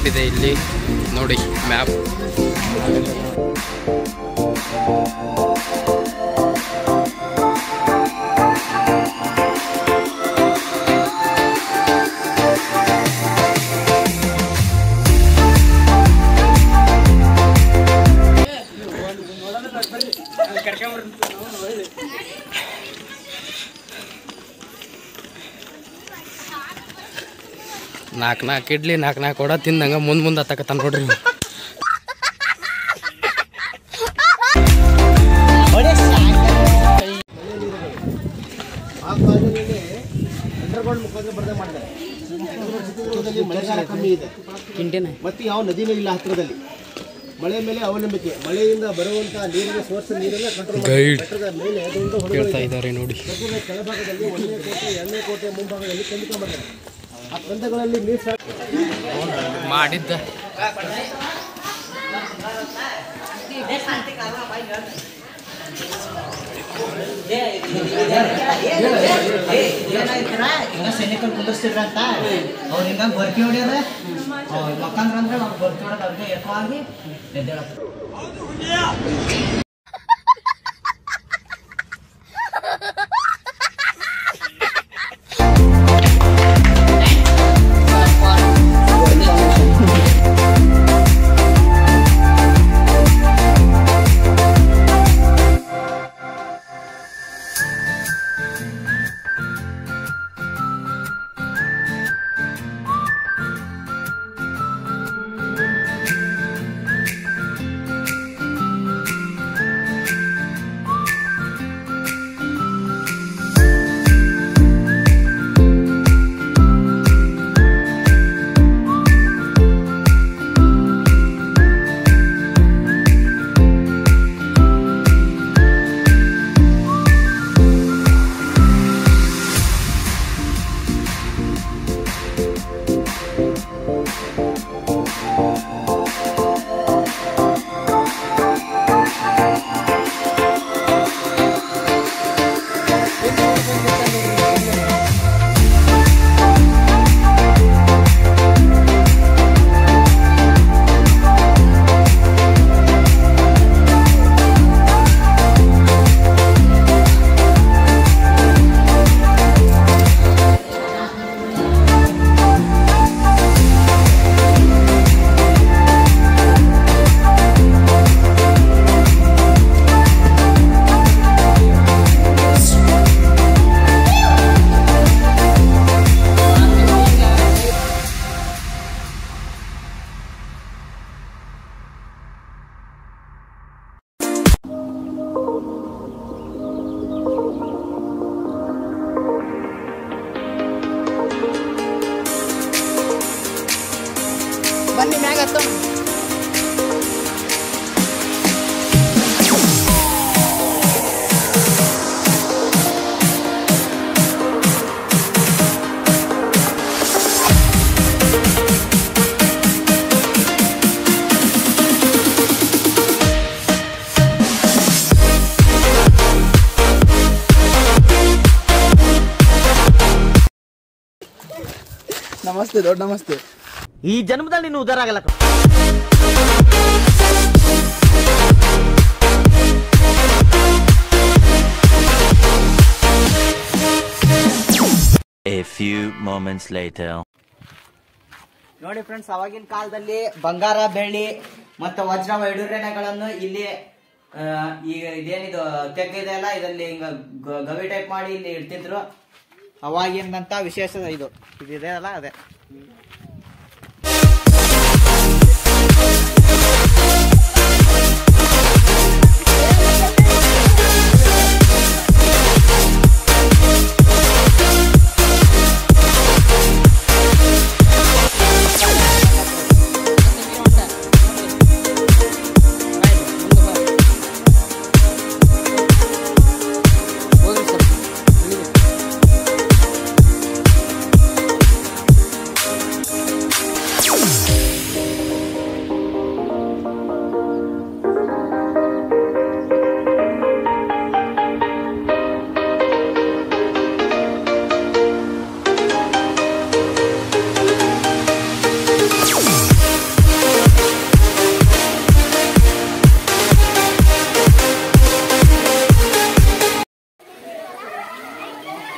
Map ಇದೆ ಇಲ್ಲಿ ನೋಡಿ ಮ್ಯಾಪ್ ನಾಲ್ಕು ನಾಲ್ಕು ಇಡ್ಲಿ ನಾಲ್ಕು ನಾಲ್ಕು ವಡ ತಿಂದಂಗೆ ಮುಂದೆ ಮುಂದೆ ಹತ್ತಕತ್ತಾನ ನೋಡ್ರಿ ಇವ. ಆ ಕಾಲದಲ್ಲಿ ಅಂಡರ್ಗ್ರೌಂಡ್ ಮುಖಾಂತರ ಬರ್ದೇ ಮಾಡಿದ್ದಾರೆ ಚಿತ್ರದುರ್ಗದಲ್ಲಿ ಮಳೆಗಾಲ ಕಮ್ಮಿ ಇದೆ ಮತ್ತು ಯಾವ ನದಿನೂ ಇಲ್ಲ ಹತ್ತಿರದಲ್ಲಿ ಮಳೆ ಮೇಲೆ ಅವಲಂಬಿಕೆ ಮಳೆಯಿಂದ ಬರುವಂತ ನೀರಿನ ಸೋರ್ಸ್ ನೀರೆಲ್ಲ ಕಂಟ್ರೋಲ್ Guide. ಬೆಟ್ಟದ ಮೇಲೆ ಅದೊಂದು ಹೊಳೆಗಳು ಹೇಳ್ತಾ ಇದೆ. ಇದ್ದಾರೆ ನೋಡಿ ಬೆಟ್ಟದ ಕೆಳಭಾಗದಲ್ಲಿ ಒಂದನೇ ಕೋಟೆ ಎರಡನೇ ಕೋಟೆ ಮುಂಭಾಗದಲ್ಲಿ ಕಂದುಕೊಂಡಿದ್ದಾರೆ ಆ ಕಂದಗಳಲ್ಲಿ ನೀರು ಸಾಕ್ ಮಾಡಿದ್ದ ಹಿಂಗ ಸೈನಿಕರು ಕುಂದಿರ್ಸ್ತಿದ್ರಂತ ಅವ್ರು ಹಿಂಗ ಬರ್ಕಿ ಹೊಡ್ಯೋದ ಮಕ್ಕಂದ್ರ ಅಂದ್ರೆ ಅವ್ರು ಬರ್ಕಿ ಹೊಡೋದು ಅವ್ರಿಗೆ ಎಕವಾಗಿ ಎದ್ದೇಳತ್ತ ಬನ್ನಿ ಮ್ಯಾಗ ಹತ್ತೋಣ ನಮಸ್ತೆ ದೊಡ್ಡ ನಮಸ್ತೆ ಈ ಜನ್ಮದಲ್ಲಿ ನೀನು ಉದ್ದಾರ ಆಗಲ್ಲ ಕಣೋ. A few moments later. ನೋಡಿ ಫ್ರೆಂಡ್ಸ್ ಅವಾಗಿನ ಕಾಲದಲ್ಲಿ ಬಂಗಾರ ಬೆಳ್ಳಿ ಮತ್ತು ವಜ್ರ ವೈಡೂರ್ಯಗಳನ್ನು ಇಲ್ಲಿ ಆ, ಈಗ ಇದೇನಿದು ತೆಗ್ಗಿದೆ ಅಲ್ಲ ಇದರಲ್ಲಿ ಹಿಂಗ ಗ- ಗವಿ ಟೈಪ್ ಮಾಡಿ ಇಲ್ಲಿ ಇಡ್ತಿದ್ರು ಅವಾಗಿನಂತ ವಿಶೇಷ ಇದು ಇದಿದೆ ಅಲ್ಲ ಅದೇ ಹೋಗ್ರಿ ಸರ್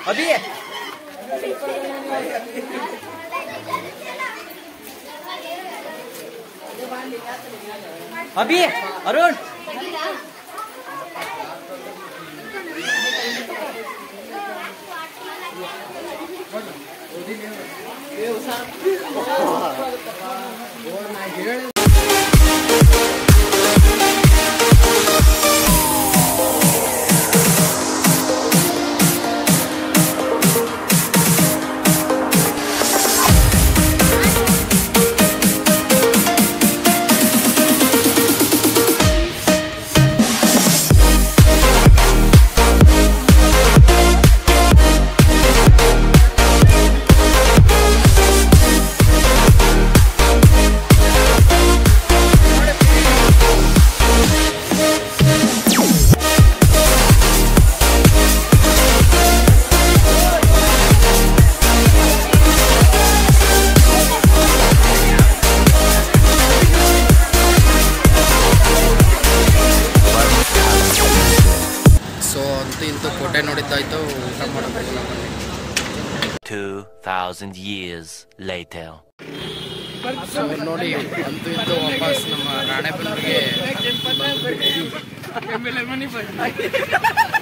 ಅಭಿ ಅಭಿ ಅರುಣ್ ಸೊ ಅಂತೂ ಇಂತೂ ಕೋಟೆ ನೋಡಿದ್ದಾಯ್ತು ಊಟ ಮಾಡೋದು Two thousand years later. So ನೋಡಿ ಅಂತೂ ಇಂತೂ ವಾಪಸ್ ನಮ್ಮ ರಾಣೆಬೆನ್ನೂರಿಗೆ